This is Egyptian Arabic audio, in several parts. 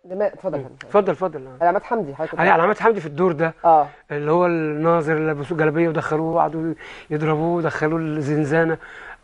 دماء اتفضل يا فندم. اتفضل اتفضل آه. علامات حمدي حضرتك علي علامات حمدي في الدور ده اه اللي هو الناظر اللي لبسوه جلابيه ودخلوه وقعدوا يضربوه ودخلوه الزنزانه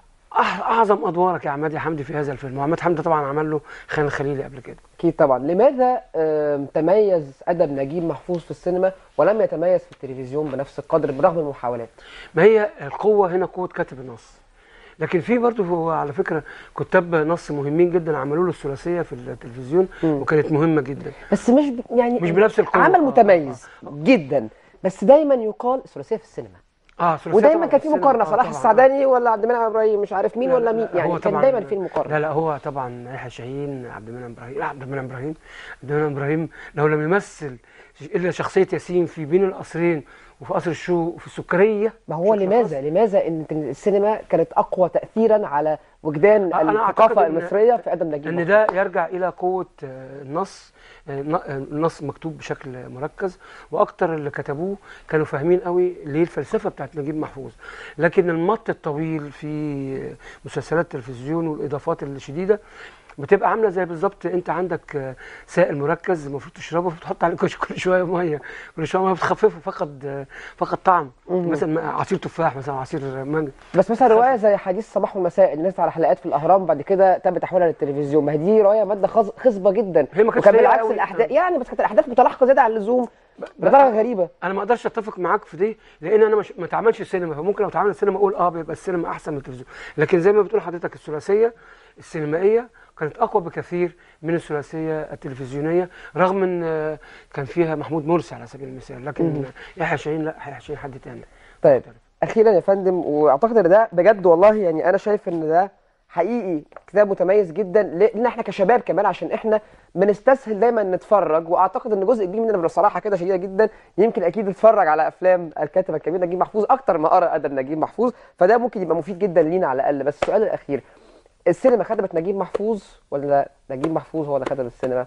أح- اعظم ادوارك يا عماد يا حمدي في هذا الفيلم وعماد حمدي طبعا عمل له خان الخليلي قبل كده اكيد طبعا لماذا آم، تميز ادب نجيب محفوظ في السينما ولم يتميز في التلفزيون بنفس القدر برغم المحاولات ما هي القوه هنا قوه كاتب النص لكن في برضه هو على فكره كتاب نص مهمين جدا عملوا له الثلاثيه في التلفزيون مم. وكانت مهمه جدا بس مش ب... يعني مش بنفس القوة. عمل آه، متميز جدا بس دايما يقال الثلاثيه في السينما اه ثلاثية ودايما طبعاً كان في السينما. مقارنه آه، صلاح طبعاً. السعداني ولا عبد المنعم ابراهيم مش عارف مين لا، ولا لا، مين لا، يعني هو كان طبعاً- دايما في المقارنه لا لا هو طبعا يحيى شاهين عبد المنعم ابراهيم لا عبد المنعم ابراهيم عبد المنعم ابراهيم لو لم يمثل الا شخصيه ياسين في بين القصرين وفي قصر الشوق وفي السكريه ما هو بشكل لماذا لماذا ان السينما كانت اقوى تاثيرا على وجدان أنا أعتقد الثقافه إن- المصريه في ادم نجيب ان محفوظ. ده يرجع الى قوه آه، النص آه، ن- آه، النص مكتوب بشكل مركز واكتر اللي كتبوه كانوا فاهمين قوي ليه الفلسفه بتاعت نجيب محفوظ لكن المط الطويل في مسلسلات التلفزيون والاضافات الشديده بتبقى عامله زي بالظبط انت عندك آه، سائل مركز المفروض تشربه بتحط عليه كل كل شويه ميه كل شويه ميه بتخففه فقد آه، فقد طعم مهم. مثلا عصير تفاح مثلا عصير مانجا بس مثلا روايه زي حديث الصباح والمساء اللي نزلت على حلقات في الاهرام بعد كده تم تحويلها للتلفزيون ما هي دي روايه ماده خص- خصبه جدا هي ما كانتش وكان سيئة بالعكس أوي. الاحداث يعني بس كانت الاحداث متلاحقه زياده عن اللزوم بدرجه غريبه انا ما اقدرش اتفق معاك في دي لان انا مش ما اتعملش السينما فممكن لو اتعمل السينما اقول اه بيبقى السينما احسن من التلفزيون لكن زي ما بتقول حضرتك الثلاثيه السينمائيه كانت اقوى بكثير من الثلاثيه التلفزيونيه رغم ان آه، كان فيها محمود مرسي على سبيل المثال لكن يحيى شاهين لا يحيى شاهين حد تاني طيب اخيرا يا فندم واعتقد ان ده بجد والله يعني انا شايف ان ده حقيقي كتاب متميز جدا لان احنا كشباب كمان عشان احنا بنستسهل دايما نتفرج واعتقد ان جزء كبير مننا بصراحه كده شديده جدا يمكن اكيد اتفرج على افلام الكاتب الكبير نجيب محفوظ اكتر ما قرا ادب نجيب محفوظ فده ممكن يبقى مفيد جدا لينا على الاقل بس السؤال الاخير السينما خدمت نجيب محفوظ ولا نجيب محفوظ هو اللي خدم السينما؟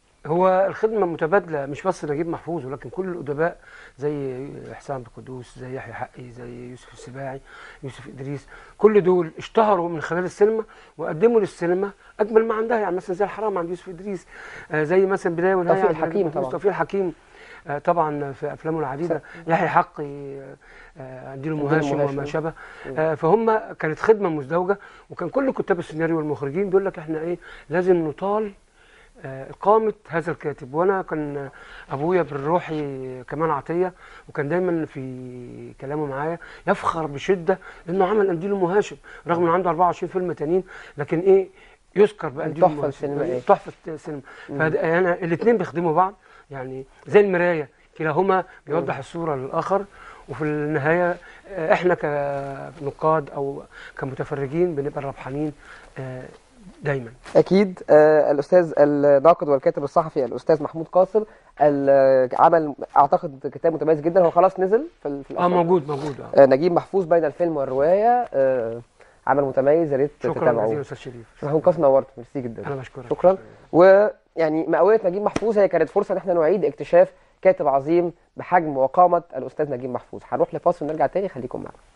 هو الخدمة متبادلة مش بس نجيب محفوظ ولكن كل الأدباء زي حسام القدوس زي يحيى حقي زي يوسف السباعي يوسف إدريس كل دول اشتهروا من خلال السينما وقدموا للسينما أجمل ما عندها يعني مثلا زي الحرام عند يوسف إدريس آه زي مثلا بداية ونهاية توفيق عند نجيب الحكيم محفوظ، طبعا. توفيق الحكيم آه طبعا في أفلامه العديدة يحيى حقي آه، آه عندي له عندي له مهاشم مهاشم. وما شابه آه فهم كانت خدمة مزدوجة وكان كل كتاب السيناريو والمخرجين بيقول لك احنا ايه لازم نطال آه، إقامة هذا الكاتب وأنا كان أبويا بالروحي كمان عطية وكان دايما في كلامه معايا يفخر بشدة إنه عمل قنديل أم هاشم رغم إنه عنده 24 فيلم تانيين لكن إيه يذكر بقنديل أم التحفة هاشم. السينمائية. تحفة السينما فأنا الاثنين بيخدموا بعض يعني زي المراية كلاهما بيوضح الصورة للآخر وفي النهاية آه، إحنا كنقاد أو كمتفرجين بنبقى ربحانين آه، دايما اكيد آه الاستاذ الناقد والكاتب الصحفي الاستاذ محمود قاسم ال- عمل اعتقد كتاب متميز جدا هو خلاص نزل في, ال- في اه الأسواق. موجود موجود اه آه نجيب محفوظ بين الفيلم والروايه آه عمل متميز يا ريت شكرا جزيلا تتابعوه استاذ شريف محمود قاسم نورت ميرسي جدا انا بشكرك شكرا ويعني مئويه نجيب محفوظ هي كانت فرصه ان احنا نعيد اكتشاف كاتب عظيم بحجم وقامه الاستاذ نجيب محفوظ هنروح لفاصل ونرجع تاني خليكم معنا